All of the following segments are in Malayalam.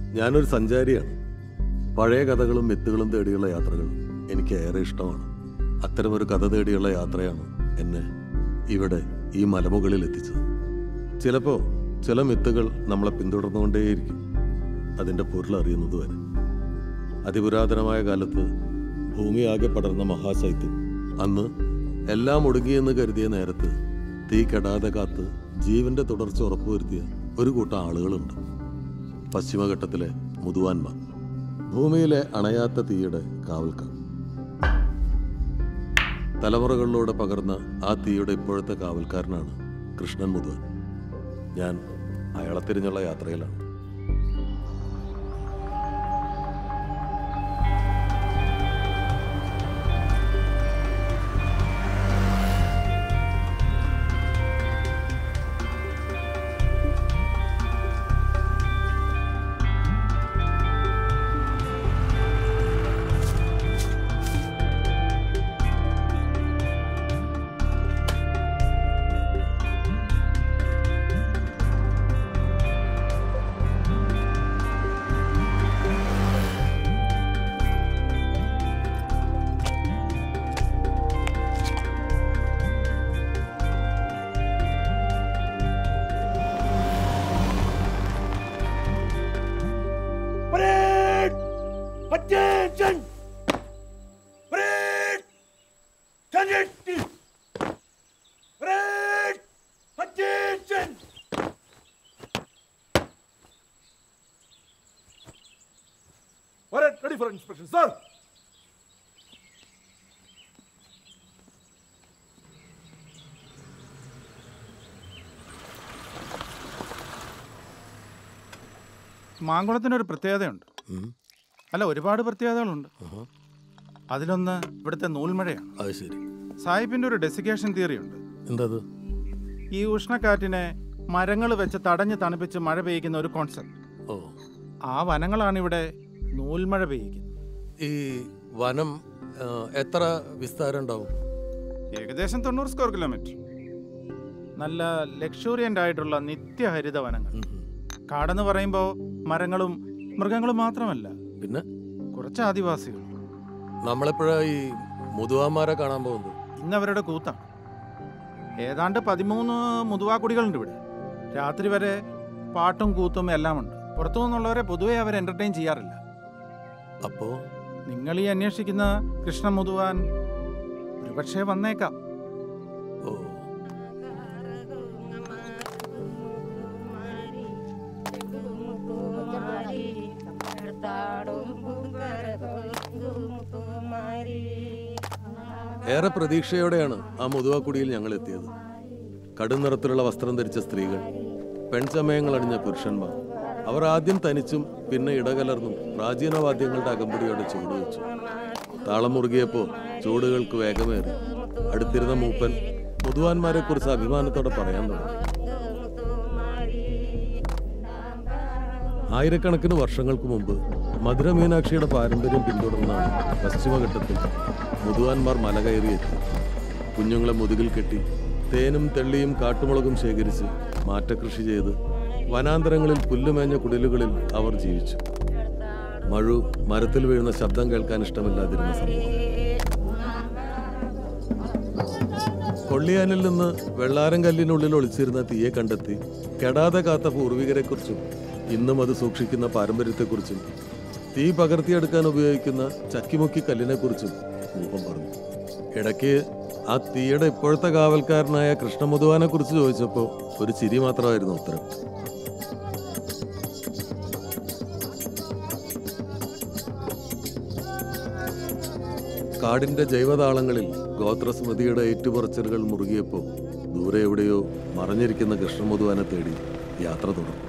ഞാനൊരു സഞ്ചാരിയാണ് പഴയ കഥകളും മിത്തുകളും തേടിയുള്ള യാത്രകൾ എനിക്ക് ഏറെ ഇഷ്ടമാണ് അത്തരമൊരു കഥ തേടിയുള്ള യാത്രയാണ് എന്നെ ഇവിടെ ഈ മലമുകളിൽ എത്തിച്ചത് ചിലപ്പോൾ ചില മിത്തുകൾ നമ്മളെ പിന്തുടർന്നുകൊണ്ടേയിരിക്കും അതിൻ്റെ പൊരുൾ അറിയുന്നത് വരെ അതിപുരാതനമായ കാലത്ത് ഭൂമിയാകെ പടർന്ന മഹാശൈത്യം അന്ന് എല്ലാം ഒടുങ്ങിയെന്ന് കരുതിയ നേരത്ത് തീ കെടാതെ കാത്ത് ജീവന്റെ തുടർച്ച ഉറപ്പുവരുത്തിയ ഒരു കൂട്ടം ആളുകളുണ്ട് പശ്ചിമഘട്ടത്തിലെ മുതുവാന്മാർ ഭൂമിയിലെ അണയാത്ത തീയുടെ കാവൽക്കാർ തലമുറകളിലൂടെ പകർന്ന ആ തീയുടെ ഇപ്പോഴത്തെ കാവൽക്കാരനാണ് കൃഷ്ണൻ മുതുവൻ ഞാൻ അയാളെ തിരിഞ്ഞുള്ള യാത്രയിലാണ് Parade! Attention! Parade! Attention! Parade! Attention! Parade ready for inspection, sir. മാങ്കുളത്തിനൊരു പ്രത്യേകതയുണ്ട് അല്ല ഒരുപാട് പ്രത്യേകതകളുണ്ട് അതിലൊന്ന് ഇവിടുത്തെ നൂൽമഴയാണ് അത് ശരി സാഹിബിന്റെ ഒരു ഡെസിക്കേഷൻ തിയറി ഉണ്ട് എന്തത് ഈ ഉഷ്ണക്കാറ്റിനെ മരങ്ങൾ വെച്ച് തടഞ്ഞ് തണുപ്പിച്ച് മഴ പെയ്യിക്കുന്ന ഒരു കോൺസെപ്റ്റ് ഓ ആ വനങ്ങളാണ് ഇവിടെ നൂൽമഴ പെയ്യിക്കുന്നത് ഈ വനം ആ, എത്ര വിസ്താരം ഉണ്ടാവും ഏകദേശം തൊണ്ണൂറ് സ്ക്വയർ കിലോമീറ്റർ നല്ല ലക്ഷൂറിയൻ്റ് ആയിട്ടുള്ള നിത്യഹരിത വനങ്ങൾ കാടെന്ന് പറയുമ്പോൾ മരങ്ങളും മൃഗങ്ങളും മാത്രമല്ല പിന്നെ കുറച്ച് ആദിവാസികൾ നമ്മളെപ്പോഴാ ഈ മുതുവാന്മാരെ കാണാൻ പോകുന്നത് ഇന്ന് അവരുടെ കൂത്താണ് ഏതാണ്ട് പതിമൂന്ന് മുതുവാക്കുടികളുണ്ട് ഇവിടെ രാത്രി വരെ പാട്ടും കൂത്തും എല്ലാം ഉണ്ട് പുറത്തു നിന്നുള്ളവരെ പൊതുവെ അവർ എന്റർടൈൻ ചെയ്യാറില്ല അപ്പോ നിങ്ങൾ ഈ അന്വേഷിക്കുന്ന കൃഷ്ണ മുതുവാൻ ഒരുപക്ഷെ വന്നേക്കാം ഓ ഏറെ പ്രതീക്ഷയോടെയാണ് ആ മുതുവാക്കുടിയിൽ ഞങ്ങൾ എത്തിയത് കടും നിറത്തിലുള്ള വസ്ത്രം ധരിച്ച സ്ത്രീകൾ പെൺചമയങ്ങൾ അണിഞ്ഞ പുരുഷന്മാർ അവർ ആദ്യം തനിച്ചും പിന്നെ ഇടകലർന്നും പ്രാചീന വാദ്യങ്ങളുടെ അകമ്പടിയോടെ ചൂട് വെച്ചു താളം മുറുകിയപ്പോൾ ചൂടുകൾക്ക് വേഗമേറി അടുത്തിരുന്ന മൂപ്പൻ മുതുവാന്മാരെ കുറിച്ച് അഭിമാനത്തോടെ പറയാൻ തുടങ്ങി ആയിരക്കണക്കിന് വർഷങ്ങൾക്ക് മുമ്പ് മധുര മീനാക്ഷിയുടെ പാരമ്പര്യം പിന്തുടർന്നാണ് പശ്ചിമഘട്ടത്തിൽ മുതുവാന്മാർ മല കയറിയെത്തി കുഞ്ഞുങ്ങളെ മുതുകിൽ കെട്ടി തേനും തെള്ളിയും കാട്ടുമുളകും ശേഖരിച്ച് മാറ്റകൃഷി ചെയ്ത് വനാന്തരങ്ങളിൽ പുല്ലുമേഞ്ഞ കുടിലുകളിൽ അവർ ജീവിച്ചു മഴു മരത്തിൽ വീഴുന്ന ശബ്ദം കേൾക്കാൻ ഇഷ്ടമില്ലാതിരുന്ന സമൂഹം കൊള്ളിയാനിൽ നിന്ന് വെള്ളാരം കല്ലിനുള്ളിൽ ഒളിച്ചിരുന്ന തീയെ കണ്ടെത്തി കെടാതെ കാത്ത പൂർവികരെക്കുറിച്ചും ഇന്നും അത് സൂക്ഷിക്കുന്ന പാരമ്പര്യത്തെക്കുറിച്ചും തീ പകർത്തിയെടുക്കാൻ ഉപയോഗിക്കുന്ന ചക്കിമുക്കി കല്ലിനെക്കുറിച്ചും മൂപ്പം പറഞ്ഞു ഇടയ്ക്ക് ആ തീയുടെ ഇപ്പോഴത്തെ കാവൽക്കാരനായ കൃഷ്ണമുതുവാനെ കുറിച്ച് ചോദിച്ചപ്പോൾ ഒരു ചിരി മാത്രമായിരുന്നു ഉത്തരം കാടിന്റെ ജൈവതാളങ്ങളിൽ ഗോത്രസ്മൃതിയുടെ ഏറ്റുപറച്ചിലുകൾ മുറുകിയപ്പോൾ ദൂരെ എവിടെയോ മറഞ്ഞിരിക്കുന്ന കൃഷ്ണമുതുവാനെ തേടി യാത്ര തുടർന്നു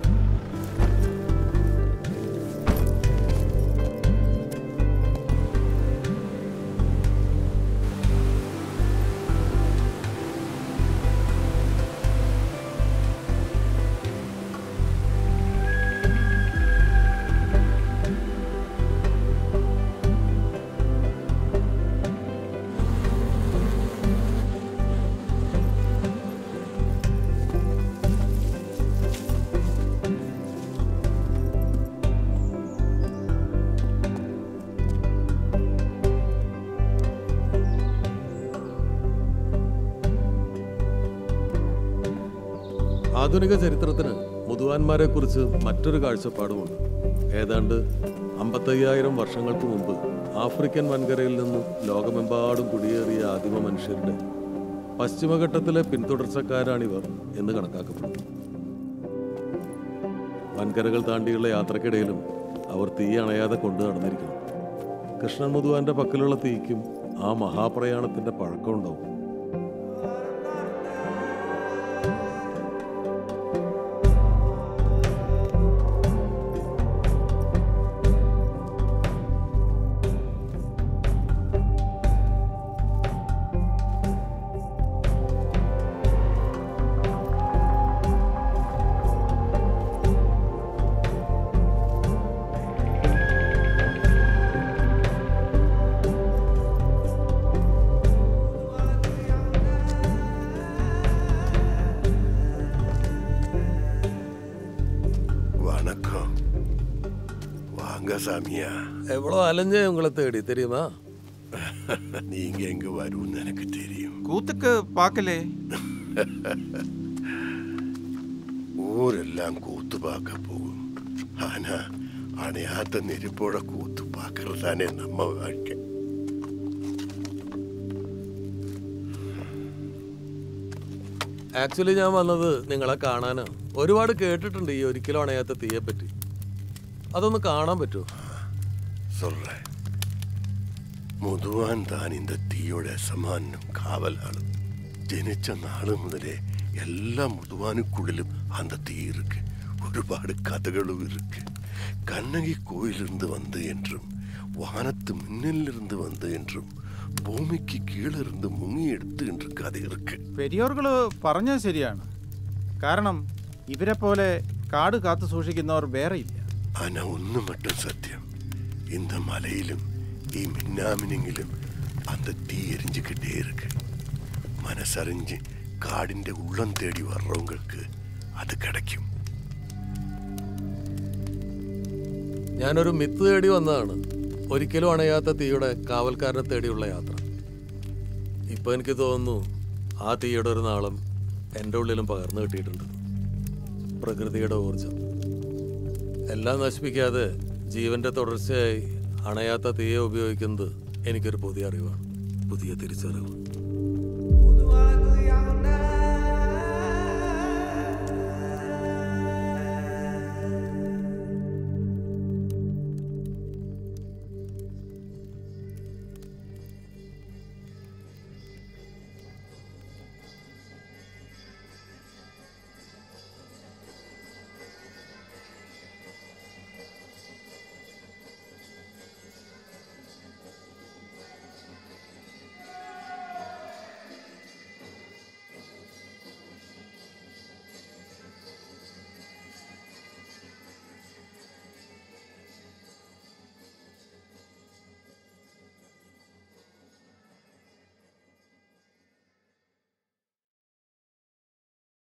ആധുനിക ചരിത്രത്തിന് മുതുവാന്മാരെ കുറിച്ച് മറ്റൊരു കാഴ്ചപ്പാടുമുണ്ട് ഏതാണ്ട് അമ്പത്തയ്യായിരം വർഷങ്ങൾക്ക് മുമ്പ് ആഫ്രിക്കൻ വൻകരയിൽ നിന്നും ലോകമെമ്പാടും കുടിയേറിയ ആദിമ മനുഷ്യരുടെ പശ്ചിമഘട്ടത്തിലെ പിന്തുടർച്ചക്കാരാണിവർ എന്ന് കണക്കാക്കപ്പെടുന്നു വൻകരകൾ താണ്ടിയുള്ള യാത്രക്കിടയിലും അവർ തീ അണയാതെ കൊണ്ടു നടന്നിരിക്കണം കൃഷ്ണൻ മുതുവാന്റെ പക്കലുള്ള തീക്കും ആ മഹാപ്രയാണത്തിന്റെ പഴക്കമുണ്ടാവും வணக்கம் வாங்க சாமியா എവ്വളോ അലഞ്ഞേ ഉങ്ങളെ തേടി തെരിയുമാ நீங்க எங்க வரும்னு எனக்கு தெரியும் കൂത്തുക്ക് പാക്കലേ ஊரெல்லாம் கூத்து பார்க்க போகும் ஆனா அணையாத்த நெருப்போட கூத்து பார்க்கறது தானே நம்ம வாழ்க்கை ആക്ച്വലി ഞാൻ വന്നത് നിങ്ങളെ കാണാനാണ് ഒരുപാട് കേട്ടിട്ടുണ്ട് ഈ ഒരിക്കലും അണയാത്ത തീയെ പറ്റി അതൊന്ന് കാണാൻ പറ്റുമോ சொல்றேன் മുതുവാൻ താൻ இந்த തീയോட സമാനം കാവലാണ് ജനിച്ച നാള് മുതലേ എല്ലാ മുതുവാനുക്കുള്ളിലും அந்த தீ இருக்கு ഒരുപാട് കഥകളും இருக்கு கண்ணகி கோயிலிருந்து வந்து என்றும் வானத்து மின்னலிருந்து வந்து என்றும் பூமிக்கு கீழிருந்து முங்கி எடுத்து என்று கதை இருக்கு പെരിയോറുകൾ പറഞ്ഞത് ശരിയാണ് കാരണം ഇവരെ പോലെ കാട് കാത്തു സൂക്ഷിക്കുന്നവർ വേറെയില്ല ஆனா ஒண்ணு மட்டும் சத்தியம் இந்த மலையிலும் ഈ മിന്നാമിനെങ്കിലും அந்த തീ എരിஞ்சுக்கிட்டே இருக்கு മനസ്സറിഞ്ഞ് കാടിന്റെ ഉള്ളം തേടി വர்றவங்களுக்கு അത് കിടക്കും ഞാനൊരു മിത്ത് തേടി വന്നതാണ് ഒരിക്കലും അണയാത്ത തീയുടെ കാവൽക്കാരനെ തേടിയുള്ള യാത്ര ഇപ്പൊ എനിക്ക് തോന്നുന്നു ആ തീയുടെ ഒരു നാളം എൻ്റെ ഉള്ളിലും പകർന്നു കിട്ടിയിട്ടുണ്ട് പ്രകൃതിയുടെ ഊർജം എല്ലാം നശിപ്പിക്കാതെ ജീവന്റെ തുടർച്ചയായി അണയാത്ത തീയെ ഉപയോഗിക്കുന്നത് എനിക്കൊരു പുതിയ അറിവാണ് പുതിയ തിരിച്ചറിവ് മുതുവാ